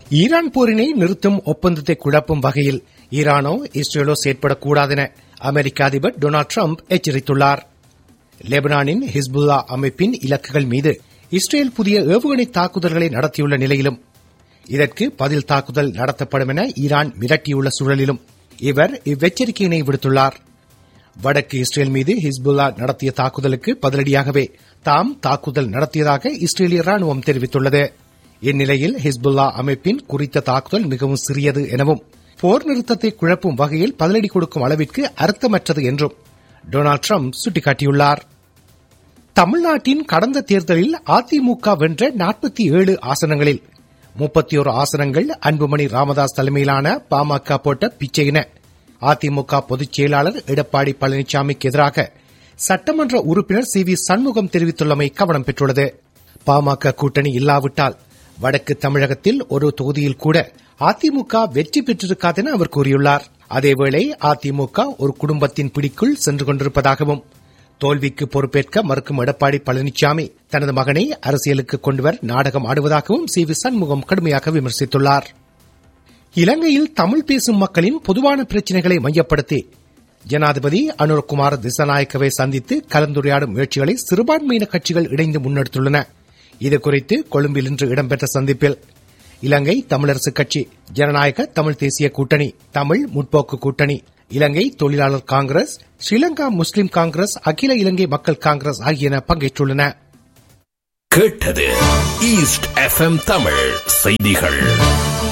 Iran போரினை நிறுத்தும் ஒப்பந்தத்தை குழப்பும் வகையில் ஈரானோ இஸ்ரேலோ செயற்படக்கூடாதென அமெரிக்க அதிபர் டொனால்டு டிரம்ப் எச்சரித்துள்ளார் லெபனானின் ஹிஸ்புல்லா அமைப்பின் இலக்குகள் மீது இஸ்ரேல் புதிய ஏவுகணை தாக்குதல்களை நடத்தியுள்ள நிலையிலும் இதற்கு பதில் தாக்குதல் நடத்தப்படும் என ஈரான் மிரட்டியுள்ள சூழலிலும் இவர் இவ்வெச்சரிக்கையினை விடுத்துள்ளார் வடக்கு இஸ்ரேல் மீது ஹிஸ்புல்லா நடத்திய தாக்குதலுக்கு பதிலடியாகவே தாம் தாக்குதல் நடத்தியதாக இஸ்ரேலிய ராணுவம் தெரிவித்துள்ளது இந்நிலையில் ஹிஸ்புல்லா அமைப்பின் குறித்த தாக்குதல் மிகவும் சிறியது எனவும் போர் நிறுத்தத்தை குழப்பும் வகையில் பதிலடி கொடுக்கும் அளவிற்கு அர்த்தமற்றது என்றும் டொனால்டு டிரம்ப் சுட்டிக்காட்டியுள்ளார் தமிழ்நாட்டின் கடந்த தேர்தலில் அதிமுக வென்ற நாற்பத்தி ஏழு ஆசனங்களில் முப்பத்தி ஒரு ஆசனங்கள் அன்புமணி ராமதாஸ் தலைமையிலான பாமக போட்ட பிச்சையின அதிமுக பொதுச் செயலாளர் எடப்பாடி பழனிசாமிக்கு எதிராக சட்டமன்ற உறுப்பினர் சி வி சண்முகம் தெரிவித்துள்ளமை கவனம் பெற்றுள்ளது பாமக கூட்டணி இல்லாவிட்டால் வடக்கு தமிழகத்தில் ஒரு தொகுதியில் கூட அதிமுக வெற்றி பெற்றிருக்காதென அவர் கூறியுள்ளார் அதேவேளை அதிமுக ஒரு குடும்பத்தின் பிடிக்குள் சென்று கொண்டிருப்பதாகவும் தோல்விக்கு பொறுப்பேற்க மறுக்கும் எடப்பாடி பழனிசாமி தனது மகனை அரசியலுக்கு கொண்டுவர் நாடகம் ஆடுவதாகவும் சி வி சண்முகம் கடுமையாக விமர்சித்துள்ளார் இலங்கையில் தமிழ் பேசும் மக்களின் பொதுவான பிரச்சினைகளை மையப்படுத்தி ஜனாதிபதி அனுர்குமார் திசநாயக்கவை சந்தித்து கலந்துரையாடும் முயற்சிகளை சிறுபான்மையின கட்சிகள் இணைந்து முன்னெடுத்துள்ளன இதுகுறித்து கொழும்பில் இன்று இடம்பெற்ற சந்திப்பில் இலங்கை தமிழரசுக் கட்சி ஜனநாயக தமிழ் தேசிய கூட்டணி தமிழ் முற்போக்கு கூட்டணி இலங்கை தொழிலாளர் காங்கிரஸ் ஸ்ரீலங்கா முஸ்லிம் காங்கிரஸ் அகில இலங்கை மக்கள் காங்கிரஸ் ஆகியன பங்கேற்றுள்ளன கேட்டது ஈஸ்ட் எஃப்எம் தமிழ் செய்திகள்